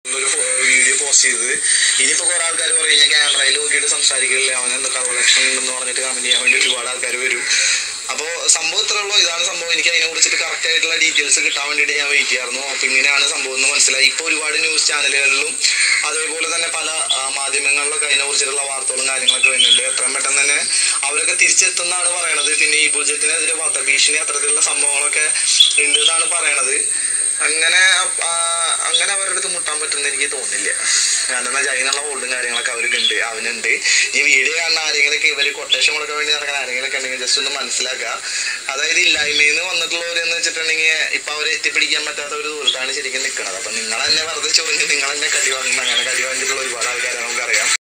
ഒരു video post ചെയ്തത് ഇനിയിപ്പോൾ കുറേ ആൾക്കാർ പറയും ഞാൻ ക്യാമറയിൽ നോക്കിയിട്ട് സംസാരിക്കില്ല അവൻ എന്താ കളക്ഷൻ ഉണ്ടെന്ന് പറഞ്ഞിട്ട് കമന്റ് ചെയ്യാൻ വേണ്ടി ഒരുപാട് ആൾക്കാർ വരും അപ്പോൾ സംഭവം ഇത്രേ ഉള്ളൂ ഇതാണ് സംഭവം എനിക്ക് അതിനെ കുറിച്ചിട്ട് കറക്റ്റ് ആയിട്ടുള്ള ഡീറ്റെയിൽസ് കിട്ടാൻ വേണ്ടിയിട്ട് ഞാൻ വെയിറ്റ് ചെയ്യായിരുന്നു അപ്പോൾ ഇങ്ങനെയാണ് സംഭവം എന്ന് മനസ്സിലായി ഇപ്പോൾ ഒരുപാട് ന്യൂസ് ചാനലുകളിലും അതേപോലെ തന്നെ പല ആ, മാധ്യമങ്ങളിലൊക്കെ അതിനെ കുറിച്ചിട്ടുള്ള വാർത്തകളും കാര്യങ്ങളൊക്കെ വരുന്നുണ്ട് എത്രയും പെട്ടെന്ന് തന്നെ അവരൊക്കെ തിരിച്ചെത്തുന്നതാണ് പറയണത് പിന്നെ ഈ ബുജറ്റിനെതിരെ വധഭീഷണി അത്തരത്തിലുള്ള സംഭവങ്ങളൊക്കെ ഉണ്ട് എന്നാണ് പറയണത് അങ്ങനെ ആ, അങ്ങനെ അവരുടെ അടുത്ത് മുട്ടാൻ പറ്റുമെന്ന് എനിക്ക് തോന്നുന്നില്ല കാരണം എന്താ വെച്ചാൽ അതിനുള്ള ഹോൾഡും കാര്യങ്ങളൊക്കെ അവർക്ക് ഉണ്ട് അവനുണ്ട് ഈ വീഡിയോ കാണുന്ന ആരെങ്കിലൊക്കെ ഇവർ കൊട്ടേഷൻ കൊടുക്കാൻ വേണ്ടി നടക്കുന്ന ആരെങ്കിലൊക്കെ ഉണ്ടെങ്കിൽ ജസ്റ്റ് ഒന്ന് മനസ്സിലാക്കുക അതായത് ഇല്ലായ്മയിൽ നിന്ന് വന്നിട്ടുള്ളവരെന്ന് വെച്ചിട്ടുണ്ടെങ്കിൽ ഇപ്പൊ അവരെ എത്തിപ്പിടിക്കാൻ പറ്റാത്ത ഒരു ദൂരത്താണ് ശരിക്കും നിൽക്കുന്നത് അപ്പൊ നിങ്ങൾ തന്നെ വെറുതെ ചൊറിഞ്ഞ് നിങ്ങൾ തന്നെ കടി വാങ്ങുന്ന അങ്ങനെ കടി വാങ്ങിയിട്ടുള്ള ഒരുപാട് ആൾക്കാരെ നമുക്കറിയാം